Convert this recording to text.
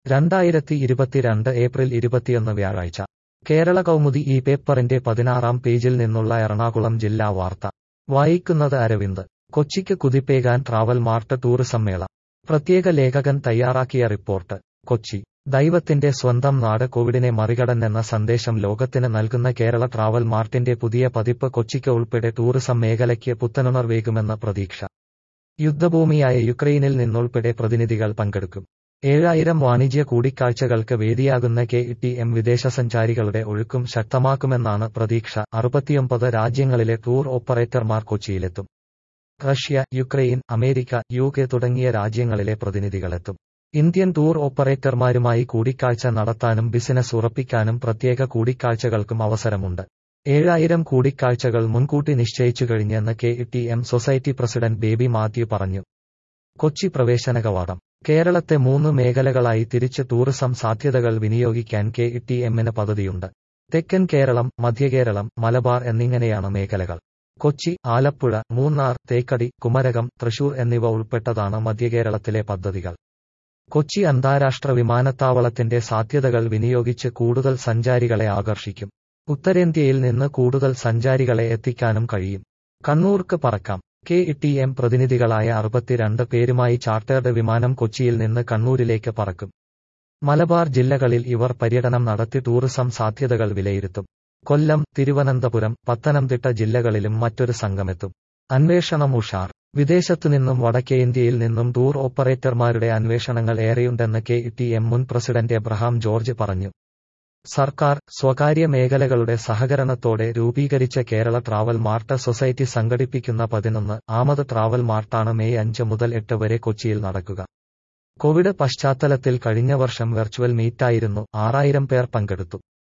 രണ്ടായിരത്തി ഇരുപത്തിരണ്ട് ഏപ്രിൽ ഇരുപത്തിയൊന്ന് വ്യാഴാഴ്ച കേരള കൗമുദി ഈ പേപ്പറിന്റെ പതിനാറാം പേജിൽ നിന്നുള്ള എറണാകുളം ജില്ലാ വാർത്ത വായിക്കുന്നത് അരവിന്ദ് കൊച്ചിക്ക് കുതിപ്പേകാൻ ട്രാവൽ മാർട്ട് ടൂറിസം മേള പ്രത്യേക ലേഖകൻ തയ്യാറാക്കിയ റിപ്പോർട്ട് കൊച്ചി ദൈവത്തിന്റെ സ്വന്തം നാട് കോവിഡിനെ മറികടന്നെന്ന സന്ദേശം ലോകത്തിന് നൽകുന്ന കേരള ട്രാവൽ മാർട്ടിന്റെ പുതിയ പതിപ്പ് കൊച്ചിക്ക് ഉൾപ്പെടെ ടൂറിസം മേഖലയ്ക്ക് പുത്തനുണർവേകുമെന്ന പ്രതീക്ഷ യുദ്ധഭൂമിയായ യുക്രൈനിൽ നിന്നുൾപ്പെടെ പ്രതിനിധികൾ പങ്കെടുക്കും ഏഴായിരം വാണിജ്യ കൂടിക്കാഴ്ചകൾക്ക് വേദിയാകുന്ന കെ ടി എം വിദേശസഞ്ചാരികളുടെ ഒഴുക്കും ശക്തമാക്കുമെന്നാണ് പ്രതീക്ഷ അറുപത്തിയൊമ്പത് രാജ്യങ്ങളിലെ ടൂർ ഓപ്പറേറ്റർമാർ കൊച്ചിയിലെത്തും Russia Ukraine America U K തുടങ്ങിയ രാജ്യങ്ങളിലെ പ്രതിനിധികളെത്തും ഇന്ത്യൻ ടൂർ ഓപ്പറേറ്റർമാരുമായി കൂടിക്കാഴ്ച നടത്താനും ബിസിനസ് ഉറപ്പിക്കാനും പ്രത്യേക കൂടിക്കാഴ്ചകൾക്കും അവസരമുണ്ട് ഏഴായിരം കൂടിക്കാഴ്ചകൾ മുൻകൂട്ടി നിശ്ചയിച്ചു കഴിഞ്ഞെന്ന് K T M society president Baby Mathew പറഞ്ഞു കൊച്ചി പ്രവേശന കവാടം കേരളത്തെ മൂന്ന് മേഖലകളായി തിരിച്ച് ടൂറിസം സാധ്യതകൾ വിനിയോഗിക്കാൻ കെ ടി എമ്മിന് പദ്ധതിയുണ്ട് തെക്കൻ കേരളം മധ്യകേരളം മലബാർ എന്നിങ്ങനെയാണ് മേഖലകൾ കൊച്ചി ആലപ്പുഴ മൂന്നാർ തേക്കടി കുമരകം തൃശൂർ എന്നിവ ഉൾപ്പെട്ടതാണ് മധ്യകേരളത്തിലെ പദ്ധതികൾ കൊച്ചി അന്താരാഷ്ട്ര വിമാനത്താവളത്തിന്റെ സാധ്യതകൾ വിനിയോഗിച്ച് കൂടുതൽ സഞ്ചാരികളെ ആകർഷിക്കും ഉത്തരേന്ത്യയിൽ നിന്ന് കൂടുതൽ സഞ്ചാരികളെ എത്തിക്കാനും കഴിയും കണ്ണൂർക്ക് പറക്കാം കെ ടി എം പ്രതിനിധികളായ അറുപത്തിരണ്ട് പേരുമായി ചാർട്ടേർഡ് വിമാനം കൊച്ചിയിൽ നിന്ന് കണ്ണൂരിലേക്ക് പറക്കും മലബാർ ജില്ലകളിൽ ഇവർ പര്യടനം നടത്തി ടൂറിസം സാധ്യതകൾ വിലയിരുത്തും കൊല്ലം തിരുവനന്തപുരം പത്തനംതിട്ട ജില്ലകളിലും മറ്റൊരു സംഘമെത്തും അന്വേഷണം ഉഷാർ വിദേശത്തുനിന്നും വടക്കേ ഇന്ത്യയിൽ നിന്നും ടൂർ ഓപ്പറേറ്റർമാരുടെ അന്വേഷണങ്ങൾ ഏറെയുണ്ടെന്ന് കെ ടി എം മുൻ പ്രസിഡന്റ് എബ്രഹാം ജോർജ് പറഞ്ഞു സർക്കാർ സ്വകാര്യ മേഖലകളുടെ സഹകരണത്തോടെ രൂപീകരിച്ച കേരള ട്രാവൽ മാർട്ട് സൊസൈറ്റി സംഘടിപ്പിക്കുന്ന പതിനൊന്ന് ആമത് ട്രാവൽ മാർട്ടാണ് മെയ് അഞ്ച് മുതൽ എട്ട് വരെ കൊച്ചിയിൽ നടക്കുക കോവിഡ് പശ്ചാത്തലത്തിൽ കഴിഞ്ഞ വർഷം വെർച്വൽ മീറ്റായിരുന്നു ആറായിരം പേർ പങ്കെടുത്തു